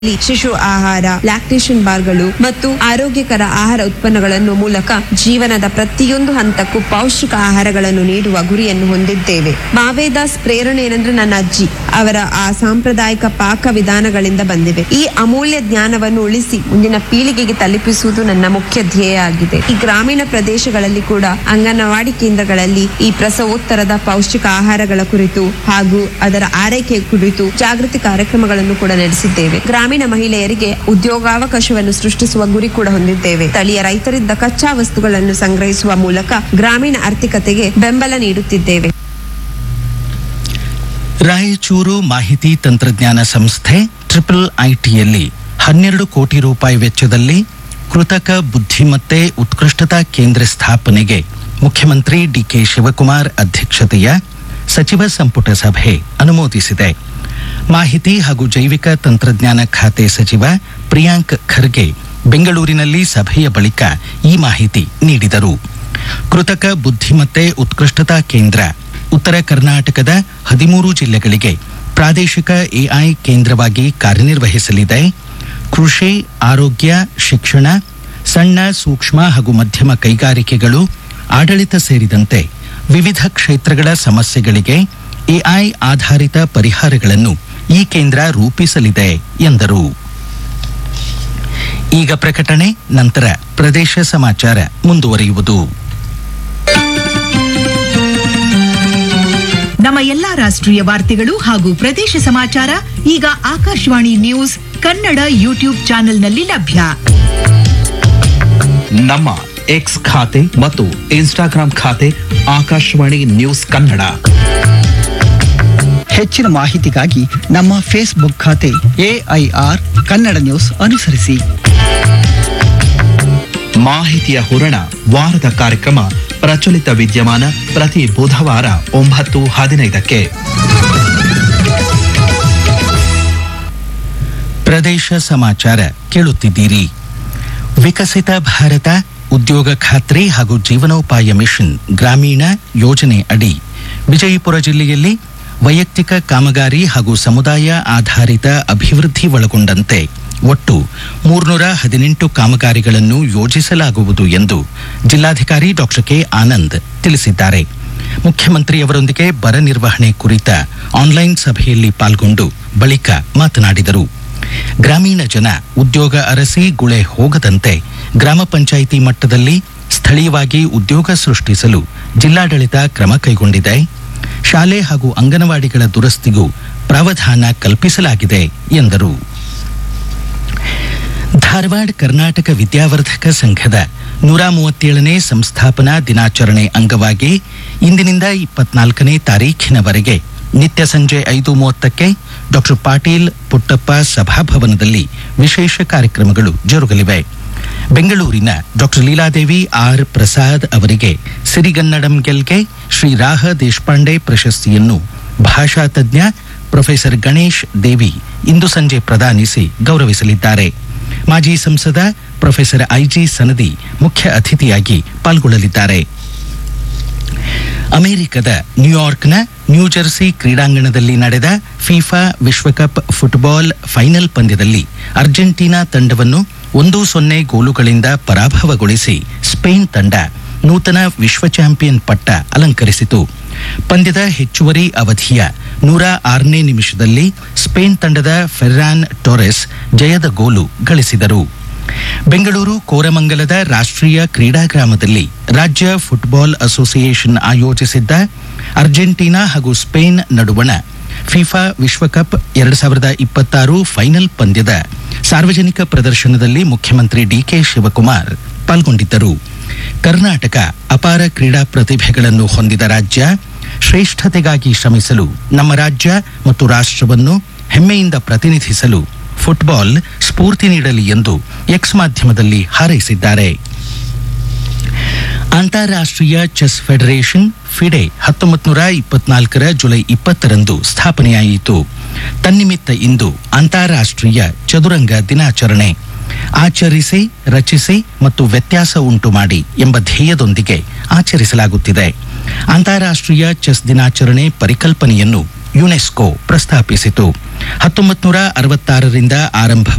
ಇಲ್ಲಿ ಶಿಶು ಆಹಾರ ಲ್ಯಾಕ್ಟೇಷನ್ ಬಾರ್ಗಳು ಮತ್ತು ಆರೋಗ್ಯಕರ ಆಹಾರ ಉತ್ಪನ್ನಗಳನ್ನು ಮೂಲಕ ಜೀವನದ ಪ್ರತಿಯೊಂದು ಹಂತಕ್ಕೂ ಪೌಷ್ಟಿಕ ಆಹಾರಗಳನ್ನು ನೀಡುವ ಗುರಿಯನ್ನು ಹೊಂದಿದ್ದೇವೆ ಮಾವೇದಾಸ್ ಪ್ರೇರಣೆ ಏನಂದ್ರೆ ನನ್ನ ಅಜ್ಜಿ ಅವರ ಆ ಸಾಂಪ್ರದಾಯಿಕ ಪಾಕ ವಿಧಾನಗಳಿಂದ ಬಂದಿವೆ ಈ ಅಮೂಲ್ಯ ಜ್ಞಾನವನ್ನು ಉಳಿಸಿ ಮುಂದಿನ ಪೀಳಿಗೆಗೆ ತಲುಪಿಸುವುದು ನನ್ನ ಮುಖ್ಯ ಧ್ಯೇಯ ಆಗಿದೆ ಈ ಗ್ರಾಮೀಣ ಪ್ರದೇಶಗಳಲ್ಲಿ ಕೂಡ ಅಂಗನವಾಡಿ ಕೇಂದ್ರಗಳಲ್ಲಿ ಈ ಪ್ರಸವೋತ್ತರದ ಪೌಷ್ಟಿಕ ಆಹಾರಗಳ ಕುರಿತು ಹಾಗೂ ಅದರ ಆರೈಕೆ ಕುರಿತು ಜಾಗೃತಿ ಕಾರ್ಯಕ್ರಮಗಳನ್ನು ಕೂಡ ನಡೆಸಿದ್ದೇವೆ ಗ್ರಾಮೀಣ ಮಹಿಳೆಯರಿಗೆ ಉದ್ಯೋಗಾವಕಾಶವನ್ನು ಸೃಷ್ಟಿಸುವ ಗುರಿ ಕೂಡ ಹೊಂದಿದ್ದೇವೆ ಸ್ಥಳೀಯ ರೈತರಿಂದ ಕಚ್ಚಾ ವಸ್ತುಗಳನ್ನು ಸಂಗ್ರಹಿಸುವ ಮೂಲಕ ಗ್ರಾಮೀಣ ಆರ್ಥಿಕತೆಗೆ ಬೆಂಬಲ ನೀಡುತ್ತಿದ್ದೇವೆ ರಾಯಚೂರು ಮಾಹಿತಿ ತಂತ್ರಜ್ಞಾನ ಸಂಸ್ಥೆ ಟ್ರಿಪಲ್ ಐಟಿಯಲ್ಲಿ ಹನ್ನೆರಡು ಕೋಟಿ ರೂಪಾಯಿ ವೆಚ್ಚದಲ್ಲಿ ಕೃತಕ ಬುದ್ಧಿಮತ್ತೆ ಉತ್ಕೃಷ್ಟತಾ ಕೇಂದ್ರ ಸ್ಥಾಪನೆಗೆ ಮುಖ್ಯಮಂತ್ರಿ ಡಿಕೆ ಶಿವಕುಮಾರ್ ಅಧ್ಯಕ್ಷತೆಯ ಸಚಿವ ಸಂಪುಟ ಸಭೆ ಅನುಮೋದಿಸಿದೆ ಮಾಹಿತಿ ಹಾಗೂ ಜೈವಿಕ ತಂತ್ರಜ್ಞಾನ ಖಾತೆ ಸಚಿವ ಪ್ರಿಯಾಂಕ್ ಖರ್ಗೆ ಬೆಂಗಳೂರಿನಲ್ಲಿ ಸಭೆಯ ಬಳಿಕ ಈ ಮಾಹಿತಿ ನೀಡಿದರು ಕೃತಕ ಬುದ್ಧಿಮತ್ತೆ ಉತ್ಕೃಷ್ಟತಾ ಕೇಂದ್ರ ಉತ್ತರ ಕರ್ನಾಟಕದ ಹದಿಮೂರು ಜಿಲ್ಲೆಗಳಿಗೆ ಪ್ರಾದೇಶಿಕ ಎಐ ಕೇಂದ್ರವಾಗಿ ಕಾರ್ಯನಿರ್ವಹಿಸಲಿದೆ ಕೃಷಿ ಆರೋಗ್ಯ ಶಿಕ್ಷಣ ಸಣ್ಣ ಸೂಕ್ಷ್ಮ ಹಾಗೂ ಮಧ್ಯಮ ಕೈಗಾರಿಕೆಗಳು ಆಡಳಿತ ಸೇರಿದಂತೆ ವಿವಿಧ ಕ್ಷೇತ್ರಗಳ ಸಮಸ್ಯೆಗಳಿಗೆ ಎಐ ಆಧಾರಿತ ಪರಿಹಾರಗಳನ್ನು ಈ ಕೇಂದ್ರ ರೂಪಿಸಲಿದೆ ಎಂದರು ಈಗ ಪ್ರಕಟಣೆ ನಂತರ ಪ್ರದೇಶ ಸಮಾಚಾರ ಮುಂದುವರಿಯುವುದು ನಮ್ಮ ಎಲ್ಲಾ ರಾಷ್ಟ್ರೀಯ ವಾರ್ತೆಗಳು ಹಾಗೂ ಪ್ರದೇಶ ಸಮಾಚಾರ ಈಗ ಆಕಾಶವಾಣಿ ನ್ಯೂಸ್ ಕನ್ನಡ ಯೂಟ್ಯೂಬ್ ಚಾನೆಲ್ನಲ್ಲಿ ಲಭ್ಯ ನಮ್ಮ ಎಕ್ಸ್ ಖಾತೆ ಮತ್ತು ಇನ್ಸ್ಟಾಗ್ರಾಂ ಖಾತೆ ಆಕಾಶವಾಣಿ ನ್ಯೂಸ್ ಕನ್ನಡ ಹೆಚ್ಚಿನ ಮಾಹಿತಿಗಾಗಿ ನಮ್ಮ ಫೇಸ್ಬುಕ್ ಖಾತೆ ಎಐಆರ್ ಕನ್ನಡ ನ್ಯೂಸ್ ಅನುಸರಿಸಿ ಮಾಹಿತಿಯ ಹೂರಣ ವಾರದ ಕಾರ್ಯಕ್ರಮ ಪ್ರಚಲಿತ ವಿದ್ಯಮಾನ ಪ್ರತಿ ಬುಧವಾರ ಒಂಬತ್ತು ಹದಿನೈದಕ್ಕೆ ಪ್ರದೇಶ ಸಮಾಚಾರ ಕೇಳುತ್ತಿದ್ದೀರಿ ವಿಕಸಿತ ಭಾರತ ಉದ್ಯೋಗ ಖಾತ್ರಿ ಹಾಗೂ ಜೀವನೋಪಾಯ ಮಿಷನ್ ಗ್ರಾಮೀಣ ಯೋಜನೆ ಅಡಿ ವಿಜಯಪುರ ಜಿಲ್ಲೆಯಲ್ಲಿ ವೈಯಕ್ತಿಕ ಕಾಮಗಾರಿ ಹಾಗೂ ಸಮುದಾಯ ಆಧಾರಿತ ಅಭಿವೃದ್ಧಿ ಒಳಗೊಂಡಂತೆ ಒಟ್ಟು ಮೂರ್ನೂರ ಹದಿನೆಂಟು ಕಾಮಗಾರಿಗಳನ್ನು ಯೋಜಿಸಲಾಗುವುದು ಎಂದು ಜಿಲ್ಲಾಧಿಕಾರಿ ಡಾಕ್ಟರ್ ಕೆ ಆನಂದ್ ತಿಳಿಸಿದ್ದಾರೆ ಮುಖ್ಯಮಂತ್ರಿಯವರೊಂದಿಗೆ ಬರ ನಿರ್ವಹಣೆ ಕುರಿತ ಆನ್ಲೈನ್ ಸಭೆಯಲ್ಲಿ ಪಾಲ್ಗೊಂಡು ಬಳಿಕ ಮಾತನಾಡಿದರು ಗ್ರಾಮೀಣ ಜನ ಉದ್ಯೋಗ ಅರಸಿ ಗುಳೆ ಹೋಗದಂತೆ ಗ್ರಾಮ ಪಂಚಾಯಿತಿ ಮಟ್ಟದಲ್ಲಿ ಸ್ಥಳೀಯವಾಗಿ ಉದ್ಯೋಗ ಸೃಷ್ಟಿಸಲು ಜಿಲ್ಲಾಡಳಿತ ಕ್ರಮ ಕೈಗೊಂಡಿದೆ ಶಾಲೆ ಹಾಗೂ ಅಂಗನವಾಡಿಗಳ ದುರಸ್ತಿಗೂ ಪ್ರಾವಧಾನ ಕಲ್ಪಿಸಲಾಗಿದೆ ಎಂದರು ಧಾರವಾಡ ಕರ್ನಾಟಕ ವಿದ್ಯಾವರ್ಧಕ ಸಂಘದ ನೂರ ಮೂವತ್ತೇಳನೇ ಸಂಸ್ಥಾಪನಾ ದಿನಾಚರಣೆ ಅಂಗವಾಗಿ ಇಂದಿನಿಂದ ಇಪ್ಪತ್ನಾಲ್ಕನೇ ತಾರೀಖಿನವರೆಗೆ ನಿತ್ಯ ಸಂಜೆ ಐದು ಮೂವತ್ತಕ್ಕೆ ಡಾಕ್ಟರ್ ಪಾಟೀಲ್ ಪುಟ್ಟಪ್ಪ ಸಭಾಭವನದಲ್ಲಿ ವಿಶೇಷ ಕಾರ್ಯಕ್ರಮಗಳು ಜರುಗಲಿವೆ ಬೆಂಗಳೂರಿನ ಡಾಕ್ಟರ್ ಲೀಲಾದೇವಿ ಆರ್ ಪ್ರಸಾದ್ ಅವರಿಗೆ ಸಿರಿಗನ್ನಡಂ ಗೆಲ್ಗೆ ಶ್ರೀ ರಾಹ ದೇಶಪಾಂಡೆ ಪ್ರಶಸ್ತಿಯನ್ನು ಭಾಷಾ ತಜ್ಞ ಪ್ರೊಫೆಸರ್ ಗಣೇಶ್ ದೇವಿ ಇಂದು ಸಂಜೆ ಪ್ರದಾನಿಸಿ ಗೌರವಿಸಲಿದ್ದಾರೆ ಮಾಜಿ ಸಂಸದ ಪ್ರೊಫೆಸರ್ ಐಜಿ ಸನದಿ ಮುಖ್ಯ ಅತಿಥಿಯಾಗಿ ಪಾಲ್ಗೊಳ್ಳಲಿದ್ದಾರೆ ಅಮೆರಿಕದ ನ್ಯೂಯಾರ್ಕ್ನ ನ್ಯೂಜೆರ್ಸಿ ಕ್ರೀಡಾಂಗಣದಲ್ಲಿ ನಡೆದ ಫಿಫಾ ವಿಶ್ವಕಪ್ ಫುಟ್ಬಾಲ್ ಫೈನಲ್ ಪಂದ್ಯದಲ್ಲಿ ಅರ್ಜೆಂಟೀನಾ ತಂಡವನ್ನು ಒಂದು ಸೊನ್ನೆ ಗೋಲುಗಳಿಂದ ಪರಾಭವಗೊಳಿಸಿ ಸ್ಪೇನ್ ತಂಡ ನೂತನ ವಿಶ್ವ ಚಾಂಪಿಯನ್ ಪಟ್ಟ ಅಲಂಕರಿಸಿತು ಪಂದ್ಯದ ಹೆಚ್ಚುವರಿ ಅವಧಿಯ ನೂರ ಆರನೇ ನಿಮಿಷದಲ್ಲಿ ಸ್ಪೇನ್ ತಂಡದ ಫೆರ್ರಾನ್ ಟೊರೆಸ್ ಜಯದ ಗೋಲು ಗಳಿಸಿದರು ಬೆಂಗಳೂರು ಕೋರಮಂಗಲದ ರಾಷ್ಟ್ರೀಯ ಕ್ರೀಡಾಗ್ರಾಮದಲ್ಲಿ ರಾಜ್ಯ ಫುಟ್ಬಾಲ್ ಅಸೋಸಿಯೇಷನ್ ಆಯೋಜಿಸಿದ್ದ ಅರ್ಜೆಂಟೀನಾ ಹಾಗೂ ಸ್ಪೇನ್ ನಡುವಣ ಫಿಫಾ ವಿಶ್ವಕಪ್ ಎರಡು ಸಾವಿರದ ಇಪ್ಪತ್ತಾರು ಫೈನಲ್ ಪಂದ್ಯದ ಸಾರ್ವಜನಿಕ ಪ್ರದರ್ಶನದಲ್ಲಿ ಮುಖ್ಯಮಂತ್ರಿ ಡಿಕೆ ಶಿವಕುಮಾರ್ ಪಾಲ್ಗೊಂಡಿದ್ದರು ಕರ್ನಾಟಕ ಅಪಾರ ಕ್ರೀಡಾ ಪ್ರತಿಭೆಗಳನ್ನು ಹೊಂದಿದ ರಾಜ್ಯ ಶ್ರೇಷ್ಠತೆಗಾಗಿ ಶ್ರಮಿಸಲು ನಮ್ಮ ರಾಜ್ಯ ಮತ್ತು ರಾಷ್ಟ್ರವನ್ನು ಹೆಮ್ಮೆಯಿಂದ ಪ್ರತಿನಿಧಿಸಲು ಫುಟ್ಬಾಲ್ ಸ್ಫೂರ್ತಿ ನೀಡಲಿ ಎಂದು ಎಕ್ಸ್ ಮಾಧ್ಯಮದಲ್ಲಿ ಹಾರೈಸಿದ್ದಾರೆ ಅಂತಾರಾಷ್ಟ್ರೀಯ ಚೆಸ್ ಫೆಡರೇಷನ್ ಫಿಡೆ ಹತ್ತೊಂಬತ್ತು ನೂರ ಇಪ್ಪತ್ನಾಲ್ಕರ ಜುಲೈ ಇಪ್ಪತ್ತರಂದು ಸ್ಥಾಪನೆಯಾಯಿತು ತನ್ನಿಮಿತ್ತ ಇಂದು ಅಂತಾರಾಷ್ಟ್ರೀಯ ಚದುರಂಗ ದಿನಾಚರಣೆ ಆಚರಿಸಿ ರಚಿಸಿ ಮತ್ತು ವ್ಯತ್ಯಾಸ ಉಂಟು ಮಾಡಿ ಎಂಬ ಧ್ಯೇಯದೊಂದಿಗೆ ಆಚರಿಸಲಾಗುತ್ತಿದೆ ಅಂತಾರಾಷ್ಟ್ರೀಯ ಚೆಸ್ ದಿನಾಚರಣೆ ಪರಿಕಲ್ಪನೆಯನ್ನು ಯುನೆಸ್ಕೋ ಪ್ರಸ್ತಾಪಿಸಿತು ಹತ್ತೊಂಬತ್ತು ನೂರ ಅರವತ್ತಾರರಿಂದ ಆರಂಭ